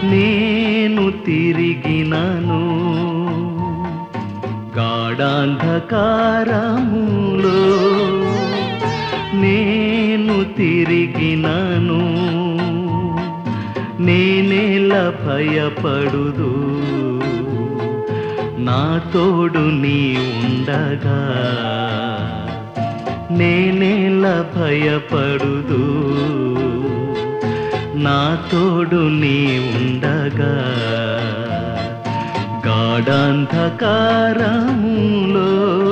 నేను తిరిగినను గాఢాంధకారములో నేను తిరిగినను నేనేల భయపడుదు నా తోడు నీ ఉండగా నేనేల భయపడుదు నా తోడు నీ ఉండగా గాఢాంధకారములో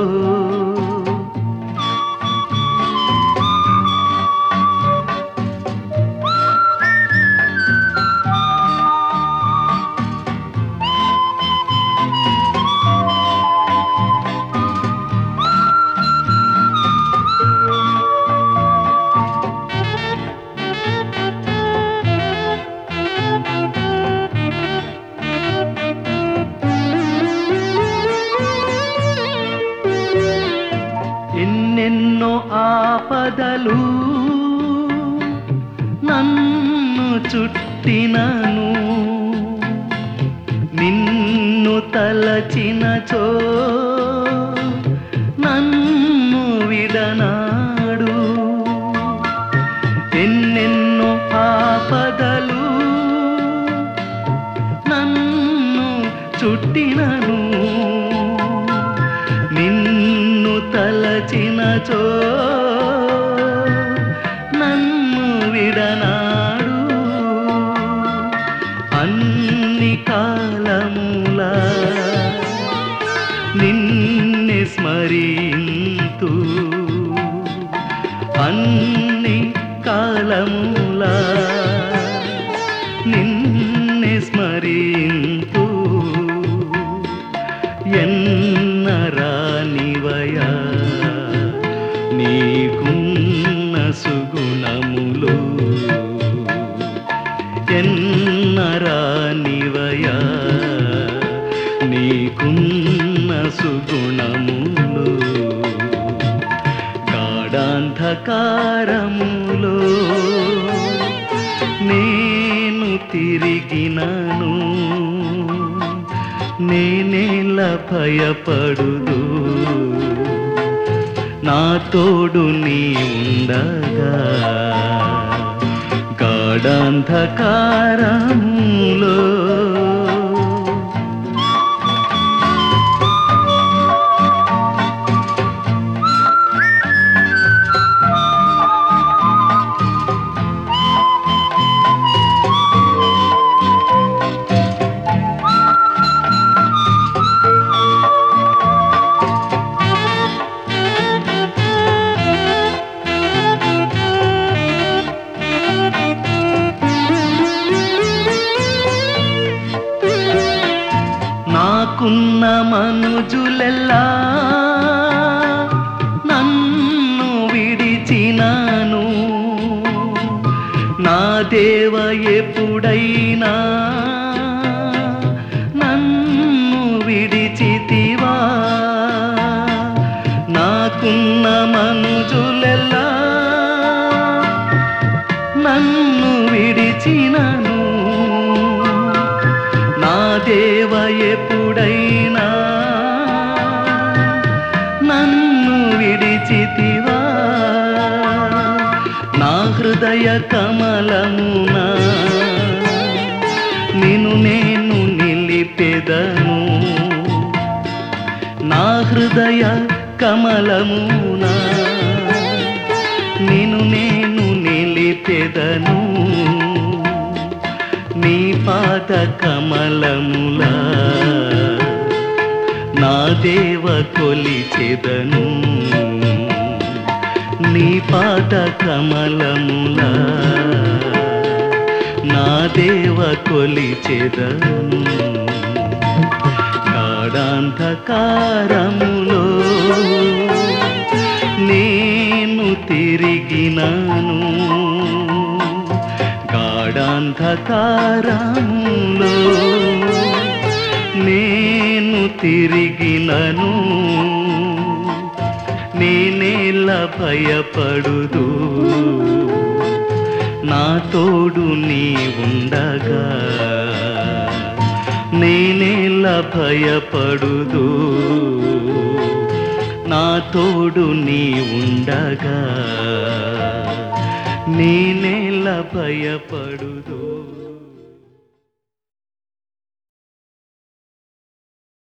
ఎన్నెన్నో ఆపదలు నన్ను చుట్టినను నిన్ను తలచినచో నన్ను విడనాడు ఎన్నెన్నో ఆపదలు నన్ను చుట్టినను నిన్ను తలచినచో నన్ను విడనాడు అన్ని కాలముల నిన్నే స్మరింతు అన్ని కాలముల నిన్నే స్మరింతు ఎన్నరానివయా నీకున్న సుగుణములు ఎన్నరానివయా నీకున్న సుగుణములు గాఢాంధకారములో నేను తిరిగినను నేనేల భయపడుదు నా తోడు నీ ఉండగా గాఢాంధకారములో నాకున్న మనుజులెల్లా నన్ను విడిచినాను నా దేవ ఎప్పుడైనా నన్ను విడిచితివా నాకున్న మనుజులెల్లా నన్ను విడిచినను నా దేవ ఎప్పుడైనా నన్ను విడిచితివా నా హృదయ కమలమున నిన్ను నేను నిలిపెదను నా హృదయ కమలమున నిన్ను నేను నిలిపెదను నీ పాద కమలముల నా దేవ కొలిచెదను నీ పాద కమలముల నా దేవ కొలిచెదను గాఢాంధకారములో నేను తిరిగినాను గాఢాంధకారములో నేను తిరిగినను నేనేల భయపడుదు నా తోడు నీ ఉండగా నేనేలా భయపడుదు నా తోడు నీ ఉండగా నేనేలా భయపడుదు